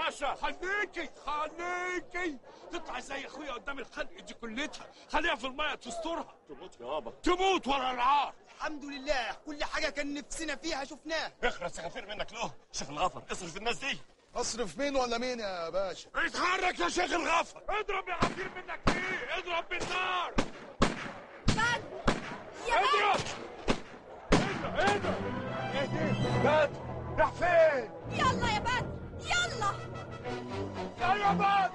باشا خليكي خليكي تطلع زي اخويا قدام الخلق دي كلتها خليها في الميه تسترها تموت يابا تموت ورا العار الحمد لله كل حاجة كان نفسنا فيها شفناها اخرس يا غفير منك له شيخ الغفر اصرف الناس دي اصرف مين ولا مين يا باشا اتحرك يا شيخ الغفر اضرب يا غفير منك ايه اضرب بالنار بدر يا بدر اضرب اضرب اضرب ايه دي بدر راح فين يلا يا بدر يلا يا يا بدر